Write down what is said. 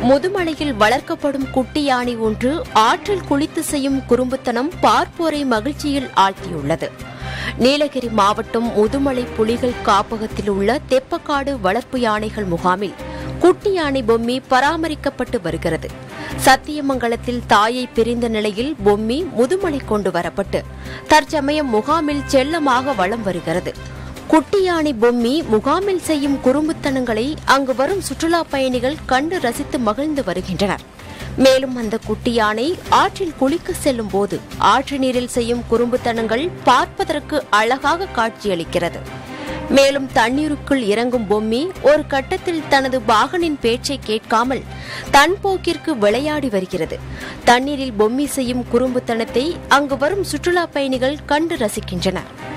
முதுமலையில் வளர்க்கப்படும் குட்டி யானை ஒன்று ஆற்றில் குளித்து செய்யும் குறும்புத்தனம் பார்ப்போரை மகிழ்ச்சியில் ஆழ்த்தியுள்ளது நீலகிரி மாவட்டம் முதுமலை புலிகள் காப்பகத்தில் உள்ள தெப்பக்காடு வளர்ப்பு யானைகள் முகாமில் குட்டி யானை பொம்மி பராமரிக்கப்பட்டு வருகிறது சத்தியமங்கலத்தில் தாயை பிரிந்த நிலையில் பொம்மி முதுமலை கொண்டு வரப்பட்டு தற்சமயம் முகாமில் செல்லமாக வலம் வருகிறது குட்டி யானை பொம்மி முகாமில் செய்யும் குறும்புத்தனங்களை அங்கு வரும் சுற்றுலா பயணிகள் கண்டு ரசித்து மகிழ்ந்து வருகின்றனர் மேலும் அந்த குட்டி யானை ஆற்றில் குளிக்க செல்லும் போது ஆற்று நீரில் செய்யும் குறும்புத்தனங்கள் பார்ப்பதற்கு அழகாக காட்சியளிக்கிறது மேலும் தண்ணீருக்குள் இறங்கும் பொம்மி ஒரு கட்டத்தில் தனது பாகனின் பேச்சை கேட்காமல் தன் போக்கிற்கு விளையாடி வருகிறது தண்ணீரில் பொம்மி செய்யும் குறும்புத்தனத்தை அங்கு வரும் சுற்றுலா பயணிகள் கண்டு ரசிக்கின்றனர்